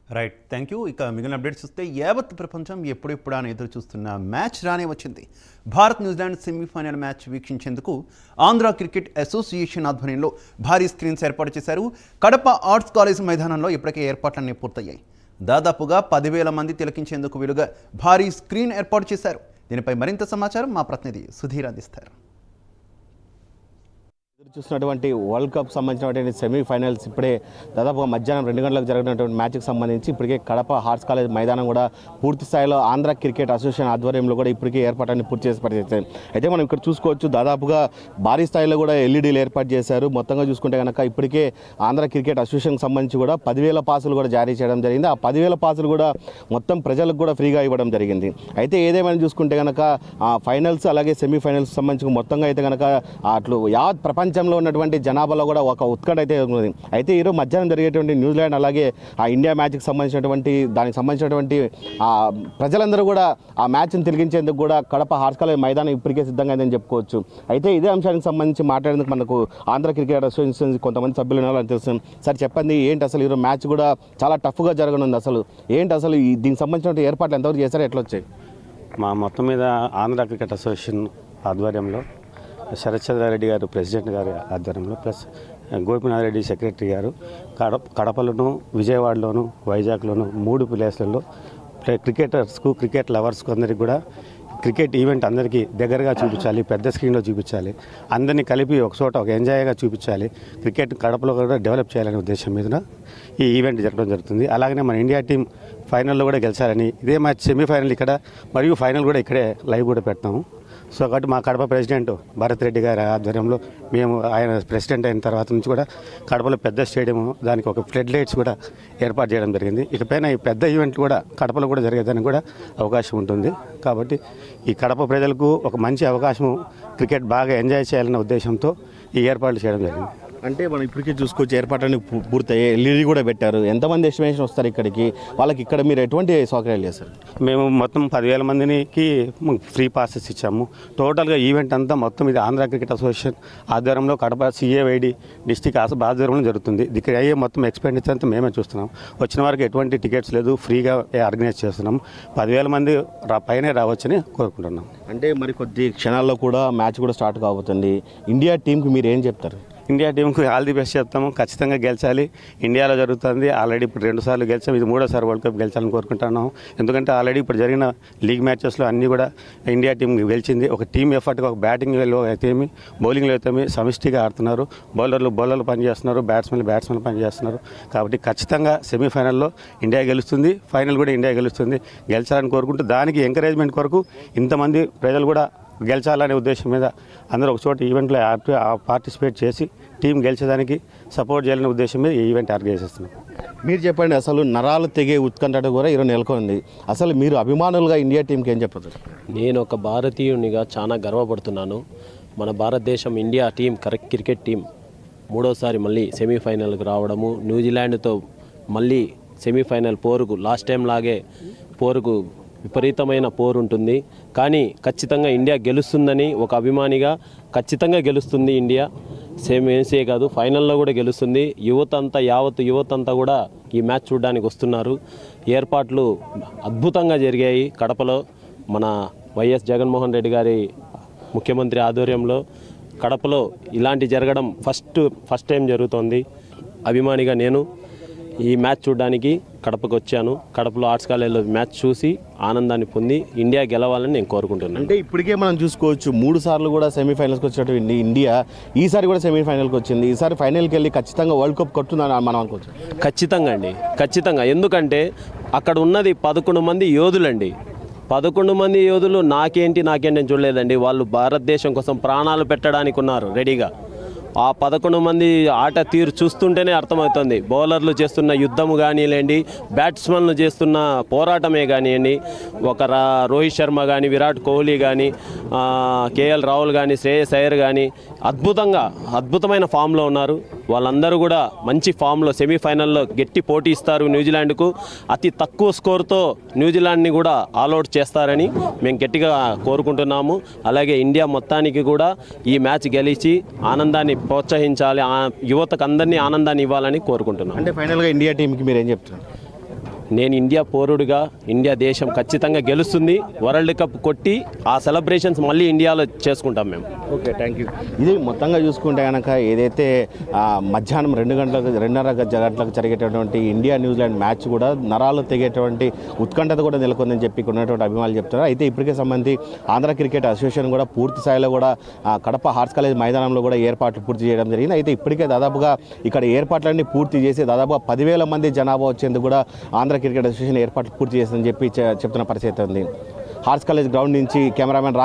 right thank you ఇక మిగిలిన updates చూస్తే యావత్ ప్రపంచం ఎప్పుడెప్పుడా అని ఎదురు చూస్తున్న మ్యాచ్ రానే వచ్చింది భారత్ న్యూజిలాండ్ సెమీఫైనల్ మ్యాచ్ వీక్షించేందుకు ఆంధ్ర క్రికెట్ అసోసియేషన్ ఆధ్వర్యంలో భారీ స్క్రీన్స్ ఏర్పాటు చేశారు కడప ఆర్ట్స్ కాలేజ్ మైదానంలో ఇప్పటికే ఏర్పాట్లన్నీ పూర్తయ్యాయి దాదాపుగా పదివేల మంది తిలకించేందుకు వీలుగా భారీ స్క్రీన్ ఏర్పాటు చేశారు దీనిపై మరింత సమాచారం మా ప్రతినిధి సుధీర్ అందిస్తారు ఎదురు చూస్తున్నటువంటి వరల్డ్ కప్ సంబంధించినటువంటి సెమీఫైనల్స్ ఇప్పుడే దాదాపుగా మధ్యాహ్నం రెండు గంటలకు జరిగినటువంటి మ్యాచ్కి సంబంధించి ఇప్పటికే కడప హార్ట్స్ కాలేజ్ మైదానం కూడా పూర్తి స్థాయిలో ఆంధ్ర క్రికెట్ అసోసియేషన్ ఆధ్వర్యంలో కూడా ఇప్పటికే ఏర్పాటాన్ని పూర్తి చేసి పరిస్థితి అయితే మనం ఇక్కడ చూసుకోవచ్చు దాదాపుగా భారీ స్థాయిలో కూడా ఎల్ఈడీలు ఏర్పాటు చేశారు మొత్తంగా చూసుకుంటే కనుక ఇప్పటికే ఆంధ్ర క్రికెట్ అసోసియేషన్కి సంబంధించి కూడా పదివేల పాసులు కూడా జారీ చేయడం జరిగింది ఆ పదివేల పాసులు కూడా మొత్తం ప్రజలకు కూడా ఫ్రీగా ఇవ్వడం జరిగింది అయితే ఏదేమైనా చూసుకుంటే కనుక ఫైనల్స్ అలాగే సెమీఫైనల్స్ సంబంధించి మొత్తంగా అయితే కనుక అట్లు యావత్ ప్రపంచంలో ఉన్నటువంటి జనాభాలో కూడా ఒక ఉత్కంఠ అయితే ఉంది అయితే ఈరోజు మధ్యాహ్నం జరిగేటువంటి న్యూజిలాండ్ అలాగే ఆ ఇండియా మ్యాచ్కి సంబంధించినటువంటి దానికి సంబంధించినటువంటి ఆ ప్రజలందరూ కూడా ఆ మ్యాచ్ని తిరిగించేందుకు కూడా కడప హార్స్ కాలేజ్ మైదానం ఇప్పటికే సిద్ధంగా అయిందని చెప్పుకోవచ్చు అయితే ఇదే అంశానికి సంబంధించి మాట్లాడేందుకు మనకు ఆంధ్ర క్రికెట్ అసోసియేషన్ కొంతమంది సభ్యులు ఉన్నారని తెలుస్తుంది సార్ చెప్పండి ఏంటి అసలు ఈరోజు మ్యాచ్ కూడా చాలా టఫ్గా జరగనుంది అసలు ఏంటి అసలు ఈ దీనికి సంబంధించిన ఏర్పాట్లు ఎంతవరకు చేశారు ఎట్లా వచ్చాయి మా మొత్తం మీద ఆంధ్ర క్రికెట్ అసోసియేషన్ ఆధ్వర్యంలో శరత్చంద్ర రెడ్డి గారు ప్రెసిడెంట్ గారి ఆధ్వర్యంలో ప్లస్ గోపినాథ్ రెడ్డి సెక్రటరీ గారు కడప కడపలోను విజయవాడలోను వైజాగ్లోను మూడు ప్లేస్లలో ప్లే- క్రికెటర్స్కు క్రికెట్ లవర్స్కు అందరికి కూడా క్రికెట్ ఈవెంట్ అందరికీ దగ్గరగా చూపించాలి పెద్ద స్క్రీన్లో చూపించాలి అందరినీ కలిపి ఒక చోట ఒక ఎంజాయ్గా చూపించాలి క్రికెట్ కడపలో కూడా డెవలప్ చేయాలనే ఉద్దేశం మీద ఈ ఈవెంట్ జరగడం జరుగుతుంది అలాగనే మన ఇండియా టీం ఫైనల్లో కూడా గెలిచాలని ఇదే మ్యాచ్ సెమీఫైనల్ ఇక్కడ మరియు ఫైనల్ కూడా ఇక్కడే లైవ్ కూడా పెడతాము సో కాబట్టి మా కడప ప్రెసిడెంట్ భరత్ రెడ్డి గారి ఆధ్వర్యంలో మేము ఆయన ప్రెసిడెంట్ అయిన తర్వాత నుంచి కూడా కడపలో పెద్ద స్టేడియం దానికి ఒక ఫ్లడ్ లైట్స్ కూడా ఏర్పాటు చేయడం జరిగింది ఇకపైన ఈ పెద్ద ఈవెంట్లు కూడా కడపలో కూడా జరిగేదానికి కూడా అవకాశం ఉంటుంది కాబట్టి ఈ కడప ప్రజలకు ఒక మంచి అవకాశం క్రికెట్ బాగా ఎంజాయ్ చేయాలనే ఉద్దేశంతో ఈ ఏర్పాట్లు చేయడం జరిగింది అంటే మనం ఇప్పటికే చూసుకోవచ్చు ఏర్పాట్లన్నీ పూ- పూర్తయ్యాయి ఎల్ఈడి కూడా పెట్టారు ఎంతమంది ఎస్టిమేషన్ వస్తారు ఇక్కడికి వాళ్ళకి ఇక్కడ మీరు ఎటువంటి సౌకర్యాలు చేస్తారు మేము మొత్తం పదివేల మందికి ఫ్రీ పాసెస్ ఇచ్చాము టోటల్గా ఈవెంట్ అంతా మొత్తం ఇది ఆంధ్ర క్రికెట్ అసోసియేషన్ ఆధ్వర్యంలో కడప సిఏవైడి డిస్టిక్ ఆధ్వర్యంలో జరుగుతుంది ఇక్కడ అయ్యే మొత్తం ఎక్స్పెండిచర్ అంతా మేమే చూస్తున్నాం వచ్చిన వారికి ఎటువంటి టికెట్స్ లేదు ఫ్రీగా ఆర్గనైజ్ చేస్తున్నాం పదివేల మంది రా పైనే రావచ్చని కోరుకుంటున్నాం అంటే మరి కొద్ది క్షణాల్లో కూడా మ్యాచ్ కూడా స్టార్ట్ కాబోతుంది ఇండియా టీంకి మీరు ఏం చెప్తారు ఇండియా టీంకు ఆల్ ది బెస్ట్ చెప్తాము ఖచ్చితంగా గెలిచాలి ఇండియాలో జరుగుతుంది ఆల్రెడీ ఇప్పుడు రెండు సార్లు గెలిచాం ఇది మూడోసారి వరల్డ్ కప్ గెలిచాలని కోరుకుంటున్నాము ఎందుకంటే ఆల్రెడీ ఇప్పుడు జరిగిన లీగ్ మ్యాచెస్లో అన్నీ కూడా ఇండియా టీం గెలిచింది ఒక టీం ఎఫర్ట్గా ఒక బ్యాటింగ్లో అయితేమి బౌలింగ్లో అయితేమి సమిష్టిగా ఆడుతున్నారు బౌలర్లు బౌలర్లు పనిచేస్తున్నారు బ్యాట్స్మెన్లు బ్యాట్స్మెన్లు పనిచేస్తున్నారు కాబట్టి ఖచ్చితంగా సెమీఫైనల్లో ఇండియా గెలుస్తుంది ఫైనల్ కూడా ఇండియా గెలుస్తుంది గెలిచాలని కోరుకుంటూ దానికి ఎంకరేజ్మెంట్ కొరకు ఇంతమంది ప్రజలు కూడా గెలిచాలనే ఉద్దేశం మీద అందరూ ఒక చోట ఈవెంట్లో పార్టిసిపేట్ చేసి టీం గెలిచేదానికి సపోర్ట్ చేయాలనే ఉద్దేశం మీద ఈ ఈవెంట్ ఆర్గనైజ్ చేస్తున్నాం మీరు చెప్పండి అసలు నరాలు తెగే ఉత్కంఠ కూడా ఈరోజు నెలకొంది అసలు మీరు అభిమానులుగా ఇండియా టీంకి ఏం చెప్పదు నేను ఒక భారతీయునిగా చాలా గర్వపడుతున్నాను మన భారతదేశం India team correct cricket team మూడోసారి మళ్ళీ సెమీఫైనల్కి రావడము న్యూజిలాండ్తో మళ్ళీ సెమీఫైనల్ పోరుకు లాస్ట్ టైం లాగే పోరుకు విపరీతమైన పోరు ఉంటుంది కానీ ఖచ్చితంగా ఇండియా గెలుస్తుందని ఒక అభిమానిగా ఖచ్చితంగా గెలుస్తుంది ఇండియా సేమ్ ఏసే కాదు ఫైనల్లో కూడా గెలుస్తుంది యువత అంతా యావత్ యువత అంతా కూడా ఈ మ్యాచ్ చూడడానికి వస్తున్నారు ఏర్పాట్లు అద్భుతంగా జరిగాయి కడపలో మన వైఎస్ జగన్మోహన్ రెడ్డి గారి ముఖ్యమంత్రి ఆధ్వర్యంలో కడపలో ఇలాంటి జరగడం ఫస్ట్ ఫస్ట్ టైం జరుగుతోంది అభిమానిగా నేను ఈ మ్యాచ్ చూడడానికి కడపకు వచ్చాను కడపలో ఆర్ట్స్ కాలేజీలో మ్యాచ్ చూసి ఆనందాన్ని పొంది ఇండియా గెలవాలని నేను కోరుకుంటున్నాను అంటే ఇప్పటికే మనం చూసుకోవచ్చు మూడు సార్లు కూడా సెమీఫైనల్స్కి వచ్చినటువంటి ఇండియా ఈసారి కూడా సెమీఫైనల్కి వచ్చింది ఈసారి ఫైనల్కి వెళ్ళి ఖచ్చితంగా వరల్డ్ కప్ కొట్టుందని మనం అనుకోవచ్చు ఖచ్చితంగా అండి ఖచ్చితంగా ఎందుకంటే అక్కడ ఉన్నది పదకొండు మంది యోధులండి పదకొండు మంది యోధులు నాకేంటి నాకేంటి అని చూడలేదండి వాళ్ళు భారతదేశం కోసం ప్రాణాలు పెట్టడానికి ఉన్నారు రెడీగా ఆ పదకొండు మంది ఆట తీరు చూస్తుంటేనే అర్థమవుతుంది బౌలర్లు చేస్తున్న యుద్ధము కానివ్వండి బ్యాట్స్మెన్లు చేస్తున్న పోరాటమే కానివ్వండి ఒక రా రోహిత్ శర్మ కానీ విరాట్ కోహ్లీ కానీ కేఎల్ రాహుల్ కానీ శ్రేయస్ అయ్యర్ కానీ అద్భుతంగా అద్భుతమైన ఫామ్లో ఉన్నారు వాళ్ళందరూ కూడా మంచి ఫామ్లో సెమీఫైనల్లో గట్టి పోటీ ఇస్తారు న్యూజిలాండ్కు అతి తక్కువ స్కోర్తో న్యూజిలాండ్ని కూడా ఆల్అవుట్ చేస్తారని మేము గట్టిగా కోరుకుంటున్నాము అలాగే ఇండియా మొత్తానికి కూడా ఈ మ్యాచ్ గెలిచి ఆనందాన్ని ప్రోత్సహించాలి ఆ యువతకు అందరినీ ఆనందాన్ని ఇవ్వాలని కోరుకుంటున్నాం అంటే ఫైనల్గా ఇండియా టీంకి మీరు ఏం చెప్తున్నారు నేను ఇండియా పౌరుడిగా ఇండియా దేశం ఖచ్చితంగా గెలుస్తుంది వరల్డ్ కప్ కొట్టి ఆ సెలబ్రేషన్స్ మళ్ళీ ఇండియాలో చేసుకుంటాం మేము ఓకే థ్యాంక్ యూ ఇది మొత్తంగా చూసుకుంటే కనుక ఏదైతే ఆ, మధ్యాహ్నం రెండు గంటలకు రెండున్నర గ- గంటలకు జరిగేటటువంటి ఇండియా న్యూజిలాండ్ మ్యాచ్ కూడా నరాలు తెగేటువంటి ఉత్కంఠత కూడా నెలకొందని చెప్పి ఇక్కడ ఉన్నటువంటి అభిమానులు చెప్తున్నారు అయితే ఇప్పటికే సంబంధించి ఆంధ్ర క్రికెట్ అసోసియేషన్ కూడా పూర్తి స్థాయిలో కూడా ఆ, కడప హార్ట్స్ కాలేజ్ మైదానంలో కూడా ఏర్పాట్లు పూర్తి చేయడం జరిగింది అయితే ఇప్పటికే దాదాపుగా ఇక్కడ ఏర్పాట్లన్నీ పూర్తి చేసి దాదాపుగా పదివేల మంది జనాభా వచ్చేందుకు కూడా ఆంధ్ర క్రికెట్ అసోసియేషన్ ఏర్పాట్లు పూర్తి చేసిందని చెప్పి చె- చెప్తున్న పరిస్థితి ఉంది హార్ట్స్ కాలేజ్ గ్రౌండ్ నుంచి కెమెరామెన్